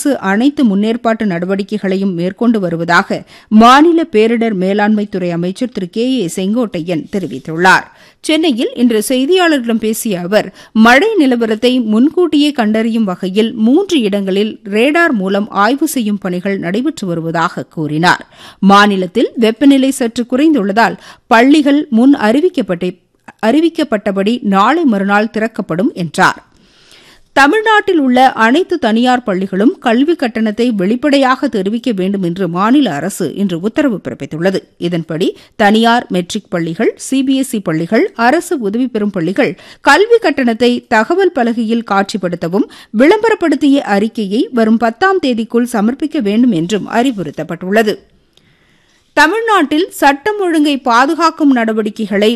அரசு அனைத்து முன்னேற்பாட்டு நடவடிக்கைகளையும் மேற்கொண்டு வருவதாக மாநில பேரிடர் மேலாண்மைத்துறை அமைச்சர் திரு கே ஏ செங்கோட்டையன் தெரிவித்துள்ளார் சென்னையில் இன்று செய்தியாளர்களிடம் பேசிய அவர் மழை நிலவரத்தை முன்கூட்டியே கண்டறியும் வகையில் மூன்று இடங்களில் ரேடார் மூலம் ஆய்வு செய்யும் பணிகள் நடைபெற்று வருவதாக கூறினார் மாநிலத்தில் வெப்பநிலை சற்று குறைந்துள்ளதால் பள்ளிகள் முன் அறிவிக்கப்பட்டபடி நாளை மறுநாள் திறக்கப்படும் என்றார் தமிழ்நாட்டில் உள்ள அனைத்து தனியார் பள்ளிகளும் கல்விக் கட்டணத்தை வெளிப்படையாக தெரிவிக்க வேண்டும் என்று மாநில அரசு இன்று உத்தரவு பிறப்பித்துள்ளது இதன்படி தனியார் மெட்ரிக் பள்ளிகள் சிபிஎஸ்இ பள்ளிகள் அரசு உதவி பெறும் பள்ளிகள் கல்விக் கட்டணத்தை தகவல் பலகையில் காட்சிப்படுத்தவும் விளம்பரப்படுத்திய அறிக்கையை வரும் பத்தாம் தேதிக்குள் சமர்ப்பிக்க வேண்டும் என்றும் அறிவுறுத்தப்பட்டுள்ளது தமிழ்நாட்டில் சட்டம் ஒழுங்கை பாதுகாக்கும் நடவடிக்கைகளை